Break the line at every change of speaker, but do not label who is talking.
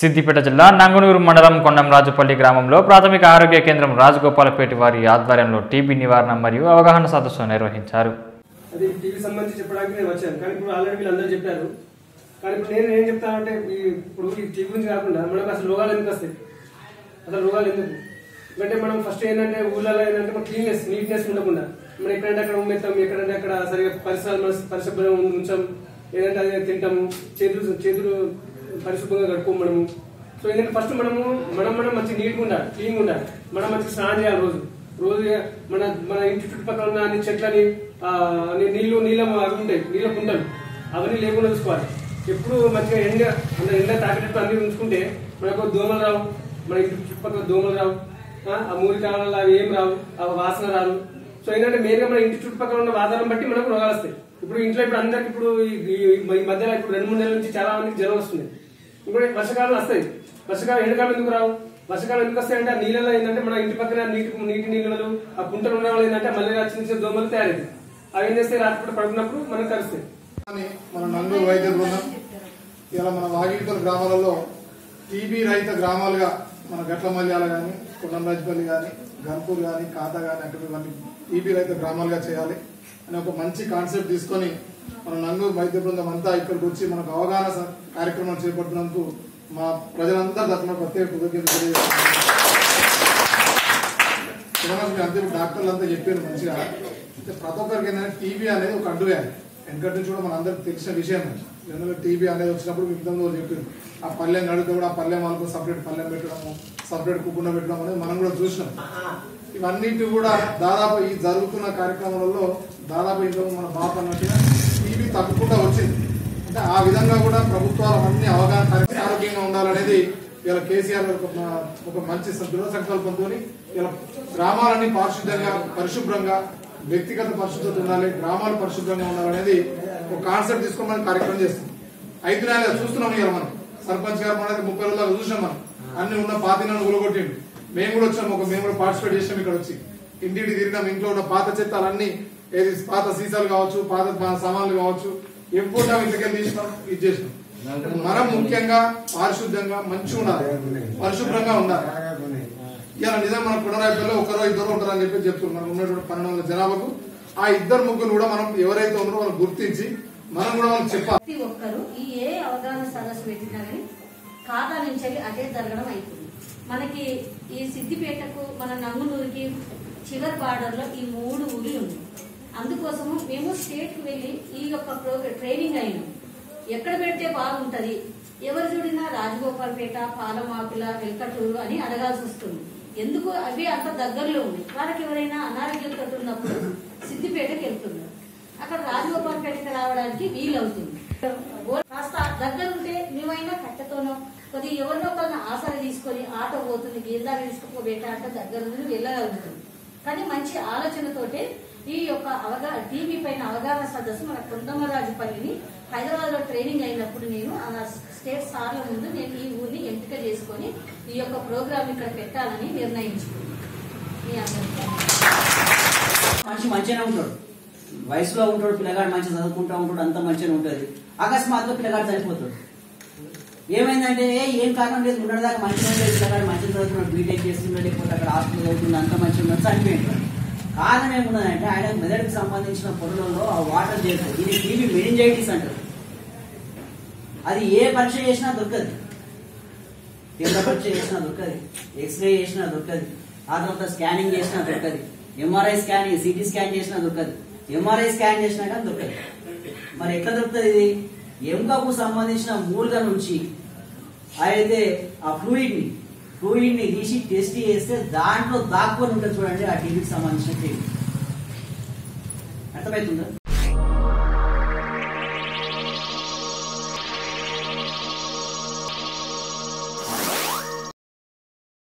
సిద్దిపేట జిల్లా నంగునూరు మండలం కొండంరాజుపల్లి గ్రామంలో ప్రాథమిక ఆరోగ్య కేంద్రం రాజగోపాలపేట వారి ఆధ్వర్యంలో టీబీ నివారణ మరియు అవగాహన సదస్సు నిర్వహించారు
అది టీవీ సంబంధించి చెప్పడానికి నేను వచ్చాను కానీ ఇప్పుడు ఆల్రెడీ వీళ్ళందరూ చెప్పారు కానీ ఇప్పుడు నేను ఏం చెప్తానంటే ఈ ఇప్పుడు ఈ టీవీ గురించి కాకుండా మనకు అసలు రోగాలు ఎందుకు వస్తాయి అసలు రోగాలు ఎందుకు ఎందుకంటే మనం ఫస్ట్ ఏంటంటే ఊళ్ళలో ఏంటంటే మన క్లీన్నెస్ నీట్నెస్ ఉండకుండా మనం ఎక్కడంటే అక్కడ ఉమ్మేస్తాం ఎక్కడంటే అక్కడ సరిగా పరిసరాలు మన పరిశుభ్రంగా ఉంచాం ఏదంటే అది తింటాము చేతులు చేతులు పరిశుభ్రంగా కడుక్కోము మనము సో ఏంటంటే ఫస్ట్ మనము మనం మనం మంచి నీట్గా ఉండాలి క్లీన్గా ఉండాలి మనం మంచి స్నానం చేయాలి రోజు రోజు మన మన ఇంటి చుట్టుపక్కల ఉన్న అన్ని చెట్లని ఆ, అన్ని నీళ్లు నీళ్ళ అవి ఉంటాయి నీళ్ళ కుంటలు అవన్నీ లేకుండా చూసుకోవాలి ఎప్పుడు మంచిగా ఎండ అంత ఎండ తాకేటట్టు అన్ని ఉంచుకుంటే మనకు దోమలు రావు మన ఇంటి చుట్టుపక్కల దోమలు రావు ఆ, ఆ మూలి కావాల అవి ఏం రావు ఆ వాసన రావు సో ఏంటంటే మెయిన్ గా మన ఇంటి చుట్టుపక్కల ఉన్న వాతావరణం బట్టి మనకు రోగాలు వస్తాయి ఇప్పుడు ఇంట్లో ఇప్పుడు అందరికి ఇప్పుడు ఈ- ఈ- ఈ మధ్యలో ఇప్పుడు రెండు మూడు నెలల నుంచి చాలా మందికి జ్వరం వస్తుంది ఇప్పుడు వర్షకాలం వస్తాయి వర్షకాలం ఎండకాలం ఎందుకు రావు వర్షకాలం ఎందుకు వస్తాయంటే ఆ నీళ్ళలో ఏంటంటే మన ఇంటి పక్కన నీటి నీటి నీళ్ళు ఆ కుంటలు ఉన్న వాళ్ళు ఏంటంటే మళ్ళీ చిన్న చిన్న దోమలు తయారైంది అవి ఏం చేస్తే రాత్రి పూట పడుకున్నప్పుడు మనకు కలుస్తాయి
అని మన నంగూరు వైద్య బృందం ఇలా మన వాగిలిపల్లి గ్రామాలలో టీబీ రహిత గ్రామాలుగా మన గట్ల మల్యాల కానీ కొండంరాజపల్లి కానీ గన్పూర్ కానీ ఖాతా కానీ అక్కడ ఇవన్నీ టీబీ రహిత గ్రామాలుగా చేయాలి అని ఒక మంచి కాన్సెప్ట్ తీసుకొని మన నంగూరు వైద్య బృందం అంతా ఇక్కడికి వచ్చి మనకు అవగాహన స- కార్యక్రమం చేపట్టినందుకు మా ప్రజలందరి తరఫున ప్రత్యేక కృతజ్ఞతలు తెలియజేస్తున్నాను చూడండి మీ అంతే డాక్టర్లు అంతా చెప్పారు మంచిగా అంటే ప్రతి ఒక్కరికి ఏంటంటే టీబీ అనేది ఒక అడ్డు వ్యాధి వెనకటి నుంచి కూడా మన అందరికి తెలిసిన విషయం జనరల్గా టీబీ అనేది వచ్చినప్పుడు మీకు ఇంతకు ముందు చెప్పారు ఆ పల్లెం నడితే కూడా ఆ పల్లెం వాళ్ళకు సపరేట్ పల్లెం పెట్టడము సపరేట్ కుకుండా పెట్టడం అనేది మనం కూడా చూసినాం ఇవన్నిటి కూడా దాదాపు ఈ జరుగుతున్న కార్యక్రమాలలో దాదాపు ఇంట్లో మన బాప అన్నట్టుగా టీబీ తగ్గకుండా వచ్చింది అంటే ఆ విధంగా కూడా ప్రభుత్వాలు అన్ని అవగాహన కార్యక్రమాలు ఆరోగ్యంగా ఉండాలనేది ఇలా కేసీఆర్ గారు ఒక మ- ఒక మంచి స- దృఢ సంకల్పంతో ఇలా గ్రామాలన్నీ పారిశుద్ధ్యంగా పరిశుభ్రంగా వ్యక్తిగత పరిశుభ్రత ఉండాలి గ్రామాలు పరిశుభ్రంగా ఉండాలనేది ఒక కాన్సెప్ట్ తీసుకొని మనం కార్యక్రమం చేస్తాం ఐదు నెలలు చూస్తున్నాం ఇక మనం సర్పంచ్ గారు మనకి ముప్పై రోజులు చూసాం మనం అన్ని ఉన్న పాతినాన్ని ఊరగొట్టిండు మేము కూడా వచ్చాం ఒక మేము కూడా పార్టిసిపేట్ చేసాం ఇక్కడ వచ్చి ఇంటికి తిరిగినాం ఇంట్లో ఉన్న పాత చెత్తాలన్నీ ఏది పాత సీసాలు కావచ్చు పాత పా- సామాన్లు కావచ్చు ఎప్పుడు ఇంటికెళ్ళి తీసినాం ఇది చేసినాం మనం ముఖ్యంగా పారిశుద్ధ్యంగా మంచిగా ఉండాలి పరిశుభ్రంగా ఉండాలి ఇలా నిజం మన పునరాయిపల్లిలో ఒకరో ఇద్దరు ఉంటారు అని చెప్పి చెప్తున్నారు మనం ఉన్నటువంటి పన్నెండు వందల జనాభాకు ఆ ఇద్దరు ముగ్గురు కూడా మనం ఎవరైతే ఉన్నారో వాళ్ళు గుర్తించి మనం కూడా వాళ్ళకి చెప్పాలి
ప్రతి ఒక్కరు ఈ ఏ అవగాహన సదస్సు పెట్టినా కానీ ఖాతా నుంచి వెళ్ళి అదే జరగడం అవుతుంది మనకి ఈ సిద్దిపేటకు మన నంగునూరుకి చివరి బార్డర్ లో ఈ మూడు ఊళ్ళు ఉన్నాయి అందుకోసము మేము స్టేట్ కి వెళ్ళి ఈ యొక్క ప్రోగ్రామ్ ట్రైనింగ్ అయినాం ఎక్కడ పెడితే బాగుంటది ఎవరు చూడినా రాజగోపాల్పేట పాలమాకుల వెల్కటూరు అని అడగాల్సి వస్తుంది ఎందుకు అవి అంత దగ్గరలో ఉన్నాయి వాళ్ళకి ఎవరైనా అనారోగ్యంతో ఉన్నప్పుడు సిద్దిపేటకి వెళ్తున్నారు అక్కడ రాజగోపాల్పేటకి రావడానికి వీలవుతుంది కాస్త దగ్గర ఉంటే మేమైనా కట్టతోనో కొద్ది ఎవరినో ఒకరిని ఆసరా తీసుకొని ఆటో పోతుంది గీందా తీసుకుపోబేట అంటే దగ్గర నుండి వెళ్ళగలుగుతుంది కానీ మంచి ఆలోచనతోటే ఈ యొక్క అవగా టీవీ పైన అవగాహన సదస్సు మన కుందమరాజుపల్లిని హైదరాబాద్ లో ట్రైనింగ్ అయినప్పుడు నేను ఆ స్టేట్ సార్ల ముందు నేను ఈ ఊరిని ఎంపిక చేసుకొని ఈ యొక్క ప్రోగ్రామ్ ఇక్కడ పెట్టాలని నిర్ణయించుకున్నాను మీ అందరికీ
మనిషి మంచిగానే ఉంటాడు వయసులో ఉంటాడు పిల్లగాడు మంచిగా చదువుకుంటా ఉంటాడు అంత మంచిగా ఉంటుంది అకస్మాత్తుగా పిల్లగాడు చనిపోతాడు ఏమైందంటే ఏ ఏం కారణం లేదు ఉండడానికి మంచిగా ఉండేది పిల్లగాడు మంచిగా చదువుతున్నాడు బీటెక్ చేస్తున్నాడు లేకపోతే అక్కడ హాస్టల్ చదువుతుంది అంత మంచిగా ఉన్నది చనిపోయింటాడు కారణం ఏమున్నదంటే ఆయన మెదడుకి సంబంధించిన పొరలలో ఆ వాటర్ చేరుతుంది ఇది టీవీ మెనింజైటిస్ అంటారు అది ఏ పరీక్ష చేసినా దొరకదు తీవ్ర పరీక్ష చేసినా దొరకదు ఎక్స్రే చేసినా దొరకదు ఆ తర్వాత స్కానింగ్ చేసినా దొరకదు ఎంఆర్ఐ స్కానింగ్ సిటీ స్కాన్ చేసినా దొరకదు ఎంఆర్ఐ స్కాన్ చేసినా కానీ దొరకదు మరి ఎట్లా దొరుకుతుంది ఇది ఎముకకు సంబంధించిన మూలుగ నుంచి అయితే ఆ ఫ్లూయిడ్ ని ఫ్లూయిడ్ ని తీసి టెస్ట్ చేస్తే దాంట్లో దాక్కొని ఉంటుంది చూడండి ఆ టీవీకి సంబంధించిన టీవీ అర్థమవుతుందా